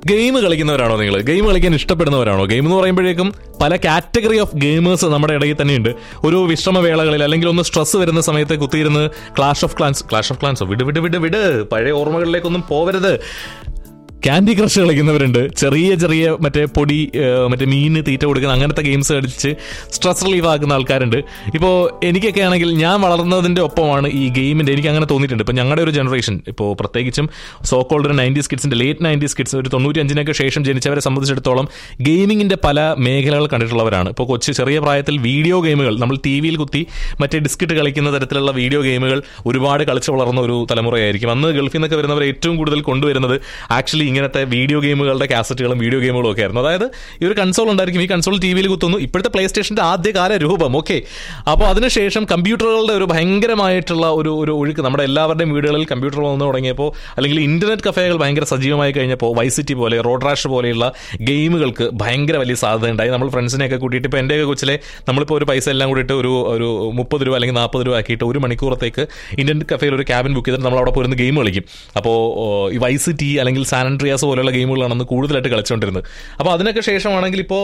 game കളിക്കുന്നവരാണോ നിങ്ങൾ game കളിക്കാൻ ഇഷ്ടപ്പെടുന്നവരാണോ game എന്ന് പറയുമ്പോഴേക്കും പല കാറ്റഗറി ഓഫ് ഗെയിമേഴ്സ് നമ്മുടെ ഇടയിൽ തന്നെയുണ്ട് ഒരു വിശ്രമവേളകളിൽ അല്ലെങ്കിൽ ഒന്ന് സ്ട്രെസ് വരുന്ന സമയത്ത് കുത്തിയിരുന്ന് Clash of Clans Clash of ക്ലാൻസോ വിട് വിട് വിട് വിട് പഴയ ഓർമ്മകളിലേക്കൊന്നും പോവരുത് ക്യാൻഡി ക്രഷ് കളിക്കുന്നവരുണ്ട് ചെറിയ ചെറിയ മറ്റേ പൊടി ഏഹ്, മറ്റേ മീന് തീറ്റ കൊടുക്കുന്ന അങ്ങനത്തെ ഗെയിംസ് കളിച്ച് സ്ട്രെസ് റിലീവ് ആക്കുന്ന ആൾക്കാരുണ്ട് ഇപ്പോൾ എനിക്കൊക്കെ ആണെങ്കിൽ ഞാൻ വളർന്നതിൻ്റെ ഒപ്പമാണ് ഈ ഗെയിമിൻ്റെ എനിക്ക് അങ്ങനെ തോന്നിയിട്ടുണ്ട് ഇപ്പോൾ ഞങ്ങളുടെ ഒരു ജനറേഷൻ ഇപ്പോൾ പ്രത്യേകിച്ചും സോക്കോൾഡ് ഒരു നയൻറ്റീസ് കിഡ്സിൻ്റെ ലേറ്റ് നയൻറ്റീസ് കിഡ്സ് ഒരു തൊണ്ണൂറ്റി അഞ്ചിനൊക്കെ ശേഷം ജനിച്ചവരെ സംബന്ധിച്ചിടത്തോളം ഗെയിമിങ്ങിൻ്റെ പല മേഖലകൾ കണ്ടിട്ടുള്ളവരാണ് ഇപ്പോൾ കൊച്ചു ചെറിയ പ്രായത്തിൽ വീഡിയോ ഗെയിമുകൾ നമ്മൾ ടി വിയിൽ കുത്തി മറ്റേ ഡിസ്കിറ്റ് കളിക്കുന്ന തരത്തിലുള്ള വീഡിയോ ഗെയിമുകൾ ഒരുപാട് കളിച്ച് വളർന്ന ഒരു തലമുറയായിരിക്കും അന്ന് ഗൾഫിൽ നിന്നൊക്കെ വരുന്നവർ ഏറ്റവും കൂടുതൽ കൊണ്ടുവരുന്നത് ആക്ച്വലി ഇങ്ങനത്തെ വീഡിയോ ഗെയിമുകളുടെ കാസറ്റുകളും വീഡിയോ ഗെയിമുകളും ഒക്കെ ആയിരുന്നു അതായത് ഈ ഒരു കൺസോൾ ഉണ്ടായിരിക്കും ഈ കൺസോൾ ടി വിയിൽ കുത്തുന്നു ഇപ്പോഴത്തെ പ്ലേ സ്റ്റേഷന്റെ ആദ്യകാല രൂപം ഓക്കെ അപ്പോൾ അതിനുശേഷം കമ്പ്യൂട്ടറുകളുടെ ഒരു ഭയങ്കരമായിട്ടുള്ള ഒരു ഒരു ഒഴുക്ക് നമ്മുടെ എല്ലാവരുടെയും വീടുകളിൽ കമ്പ്യൂട്ടർ വന്നു തുടങ്ങിയപ്പോൾ അല്ലെങ്കിൽ ഇന്റർനെറ്റ് കഫേകൾ ഭയങ്കര സജീവമായി കഴിഞ്ഞപ്പോൾ വൈസിറ്റി പോലെ റോഡ് റാഷ് പോലെയുള്ള ഗെയിമുകൾക്ക് ഭയങ്കര വലിയ സാധ്യത ഉണ്ടായി നമ്മൾ ഫ്രണ്ട്സിനെയൊക്കെ കൂട്ടിയിട്ട് ഇപ്പോൾ എൻ്റെയൊക്കെ കൊച്ചിലെ നമ്മളിപ്പോൾ ഒരു പൈസ എല്ലാം കൂടിയിട്ട് ഒരു ഒരു മുപ്പത് രൂപ അല്ലെങ്കിൽ നാൽപ്പത് രൂപ ആക്കിയിട്ട് ഒരു മണിക്കൂറത്തേക്ക് ഇന്റർനെറ്റ് കഫേയിൽ ഒരു ക്യാബിൻ ബുക്ക് ചെയ്തിട്ട് നമ്മൾ അവിടെ പോയിരുന്ന് ഗെയിം കളിക്കും അപ്പോൾ ഈ വൈസിറ്റി അല്ലെങ്കിൽ സാൻ ആൻഡ്രിയാസ് പോലെയുള്ള ഗെയിമുകളാണ് അന്ന് കൂടുതലായിട്ട് കളിച്ചുകൊണ്ടിരുന്നത് അപ്പോൾ അതിനൊക്കെ ശേഷമാണെങ്കിൽ ഇപ്പോൾ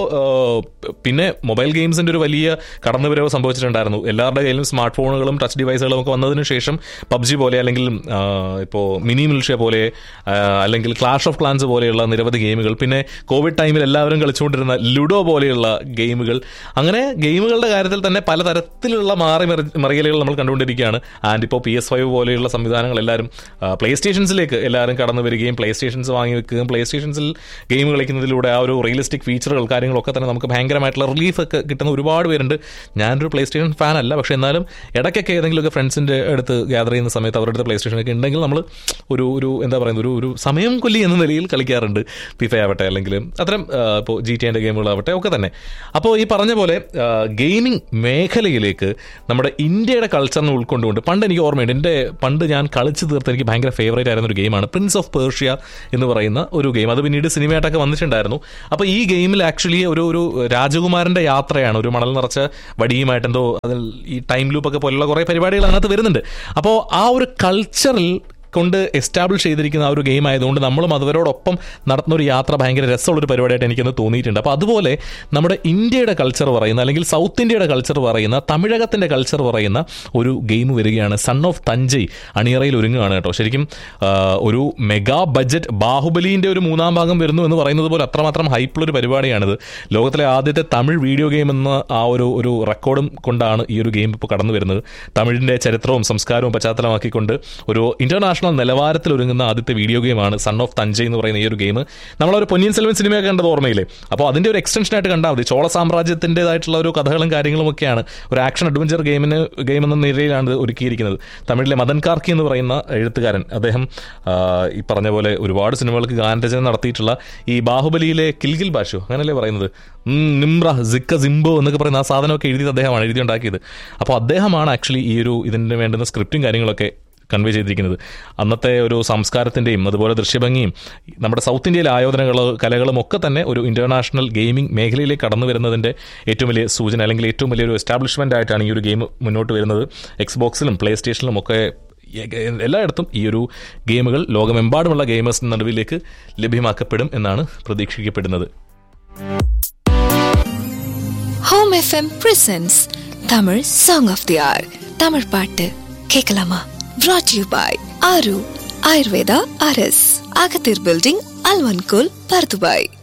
പിന്നെ മൊബൈൽ ഗെയിംസിന്റെ ഒരു വലിയ കടന്നുവരവ് സംഭവിച്ചിട്ടുണ്ടായിരുന്നു എല്ലാവരുടെ കയ്യിലും സ്മാർട്ട് ഫോണുകളും ടച്ച് ഡിവൈസുകളും ഒക്കെ വന്നതിന് ശേഷം പബ്ജി പോലെ അല്ലെങ്കിൽ ഇപ്പോൾ മിനി മിൽഷ്യ പോലെ ആ, അല്ലെങ്കിൽ ക്ലാഷ് ഓഫ് ക്ലാൻസ് പോലെയുള്ള നിരവധി ഗെയിമുകൾ പിന്നെ കോവിഡ് ടൈമിൽ എല്ലാവരും കളിച്ചുകൊണ്ടിരുന്ന ലുഡോ പോലെയുള്ള ഗെയിമുകൾ അങ്ങനെ ഗെയിമുകളുടെ കാര്യത്തിൽ തന്നെ പലതരത്തിലുള്ള മാറി മറി- മറിയലുകൾ നമ്മൾ കണ്ടുകൊണ്ടിരിക്കുകയാണ് ആൻഡ് ഇപ്പോൾ പി എസ് ഫൈവ് പോലെയുള്ള സംവിധാനങ്ങൾ എല്ലാവരും പ്ലേ സ്റ്റേഷൻസിലേക്ക് എല്ലാവരും കടന്നു വരികയും പ്ലേ സ്റ്റേഷൻസ് വാങ്ങി വെക്കുകയും പ്ലേ സ്റ്റേഷൻസിൽ ഗെയിം കളിക്കുന്നതിലൂടെ ആ ഒരു റിയലിസ്റ്റിക് ഫീച്ചറുകൾ കാര്യങ്ങളൊക്കെ തന്നെ നമുക്ക് ഭയങ്കരമായിട്ടുള്ള റിലീഫ് ഒക്കെ കിട്ടുന്ന ഒരുപാട് പേരുണ്ട് ഞാനൊരു പ്ലേ സ്റ്റേഷൻ ഫാൻ അല്ല പക്ഷേ എന്നാലും ഇടയ്ക്കൊക്കെ ഏതെങ്കിലുമൊക്കെ ഫ്രണ്ട്സിൻ്റെ അടുത്ത് ഗ്യാദർ ചെയ്യുന്ന സമയത്ത് അവരുടെ അടുത്ത് പ്ലേ സ്റ്റേഷനൊക്കെ ഉണ്ടെങ്കിൽ നമ്മൾ ഒരു ഒരു എന്താ പറയുന്നത് ഒരു ഒരു സമയം കൊല്ലി എന്ന നിലയിൽ കളിക്കാറുണ്ട് ഫിഫ ആവട്ടെ അല്ലെങ്കിൽ അത്തരം ആ, ഇപ്പോൾ ജി ടി എൻ്റെ ഗെയിമുകളാവട്ടെ ഒക്കെ തന്നെ അപ്പോൾ ഈ പറഞ്ഞ പോലെ ഗെയിമിംഗ് മേഖലയിലേക്ക് നമ്മുടെ ഇന്ത്യയുടെ കൾച്ചറിനെ ഉൾക്കൊണ്ടുകൊണ്ട് പണ്ട് എനിക്ക് ഓർമ്മയുണ്ട് എൻ്റെ പണ്ട് ഞാൻ കളിച്ച് തീർത്ത് എനിക്ക് ഭയങ്കര ഫേവറേറ്റ് ആയിരുന്ന ഒരു ഗെയിമാണ് പ്രിൻസ് ഓഫ് പേർഷ്യ എന്ന് പറയുന്ന ഒരു ഗെയിം അത് പിന്നീട് സിനിമയായിട്ടൊക്കെ വന്നിട്ടുണ്ടായിരുന്നു അപ്പോൾ ഈ ഗെയിമിൽ ആക്ച്വലി ഒരു ഒരു രാജകുമാരൻ്റെ യാത്രയാണ് ഒരു മണൽ നിറച്ച വടിയുമായിട്ട് എന്തോ അതിൽ ഈ ടൈം ലൂപ്പൊക്കെ പോലുള്ള കുറേ പരിപാടികൾ അതിനകത്ത് വരുന്നുണ്ട് അപ്പോൾ ആ ഒരു കൾച്ചറിൽ കൊണ്ട് എസ്റ്റാബ്ലിഷ് ചെയ്തിരിക്കുന്ന ആ ഒരു ഗെയിം ആയതുകൊണ്ട് നമ്മളും അവരോടൊപ്പം നടത്തുന്ന ഒരു യാത്ര ഭയങ്കര രസമുള്ളൊരു പരിപാടിയായിട്ട് എനിക്കൊന്ന് തോന്നിയിട്ടുണ്ട് അപ്പോൾ അതുപോലെ നമ്മുടെ ഇന്ത്യയുടെ കൾച്ചർ പറയുന്ന അല്ലെങ്കിൽ സൗത്ത് ഇന്ത്യയുടെ കൾച്ചർ പറയുന്ന തമിഴകത്തിൻ്റെ കൾച്ചർ പറയുന്ന ഒരു ഗെയിം വരികയാണ് സൺ ഓഫ് തഞ്ചൈ അണിയറയിൽ ഒരുങ്ങുകയാണ് കേട്ടോ ശരിക്കും ആ, ഒരു മെഗാ ബഡ്ജറ്റ് ബാഹുബലിൻ്റെ ഒരു മൂന്നാം ഭാഗം വരുന്നു എന്ന് പറയുന്നത് പോലെ അത്രമാത്രം ഹൈപ്പുള്ളൊരു പരിപാടിയാണിത് ലോകത്തിലെ ആദ്യത്തെ തമിഴ് വീഡിയോ ഗെയിം എന്ന ആ ഒരു ഒരു റെക്കോർഡും കൊണ്ടാണ് ഈ ഒരു ഗെയിം ഇപ്പോൾ കടന്നു വരുന്നത് തമിഴിൻ്റെ ചരിത്രവും സംസ്കാരവും പശ്ചാത്തലമാക്കിക്കൊണ്ട് ഒരു ഇന്റർനാഷണൽ നിലവാരത്തിൽ ഒരുങ്ങുന്ന ആദ്യത്തെ വീഡിയോ ഗെയിമാണ് സൺ ഓഫ് തഞ്ചൈ എന്ന് പറയുന്ന ഈ ഒരു ഗെയിം നമ്മളൊരു പൊന്നിയൻ സെൽവൻ സിനിമയൊക്കെ കണ്ടത് ഓർമ്മയില്ലേ അപ്പോൾ അതിൻ്റെ ഒരു എക്സ്റ്റൻഷനായിട്ട് കണ്ടാൽ മതി ചോള സാമ്രാജ്യത്തിൻ്റെതായിട്ടുള്ള ഒരു കഥകളും കാര്യങ്ങളും ഒക്കെയാണ് ഒരു ആക്ഷൻ അഡ്വഞ്ചർ ഗെയിമിന് ഗെയിം എന്ന നിലയിലാണ് ഇത് ഒരുക്കിയിരിക്കുന്നത് തമിഴിലെ മദൻ കാർക്കി എന്ന് പറയുന്ന എഴുത്തുകാരൻ അദ്ദേഹം ആ, ഈ പറഞ്ഞ പോലെ ഒരുപാട് സിനിമകൾക്ക് ഗാനരചന നടത്തിയിട്ടുള്ള ഈ ബാഹുബലിയിലെ കിൽഗിൽ ബാഷു അങ്ങനല്ലേ പറയുന്നത് ഉം, നിംറ സിക്ക സിംബോ എന്നൊക്കെ പറയുന്ന ആ സാധനമൊക്കെ എഴുതിയത് അദ്ദേഹമാണ് എഴുതി ഉണ്ടാക്കിയത് അപ്പോൾ അദ്ദേഹമാണ് ആക്ച്വലി ഈ ഒരു ഇതിന് വേണ്ടുന്ന സ്ക്രിപ്റ്റും കാര്യങ്ങളൊക്കെ കൺവേ ചെയ്തിരിക്കുന്നത് അന്നത്തെ ഒരു സംസ്കാരത്തിൻ്റെയും അതുപോലെ ദൃശ്യഭംഗിയും നമ്മുടെ സൗത്ത് ഇന്ത്യയിലെ ആയോധനകളും കലകളും ഒക്കെ തന്നെ ഒരു ഇന്റർനാഷണൽ ഗെയിമിംഗ് മേഖലയിലേക്ക് കടന്നു വരുന്നതിൻ്റെ ഏറ്റവും വലിയ സൂചന അല്ലെങ്കിൽ ഏറ്റവും വലിയൊരു എസ്റ്റാബ്ലിഷ്മെൻ്റ് ആയിട്ടാണ് ഈ ഒരു ഗെയിം മുന്നോട്ട് വരുന്നത് എക്സ്ബോക്സിലും പ്ലേ സ്റ്റേഷനിലും ഒക്കെ എല്ലായിടത്തും ഈ ഒരു ഗെയിമുകൾ ലോകമെമ്പാടുമുള്ള ഗെയിമേഴ്സിന് നടുവിലേക്ക് ലഭ്യമാക്കപ്പെടും എന്നാണ് പ്രതീക്ഷിക്കപ്പെടുന്നത് Home FM presents Tamil song of the hour Tamil பாட்டு கேட்கலாமா brought you by Aaru Ayurveda அரஸ் அகத்தீர் பில்டிங் அல்வன்கோல் பர்துபாய்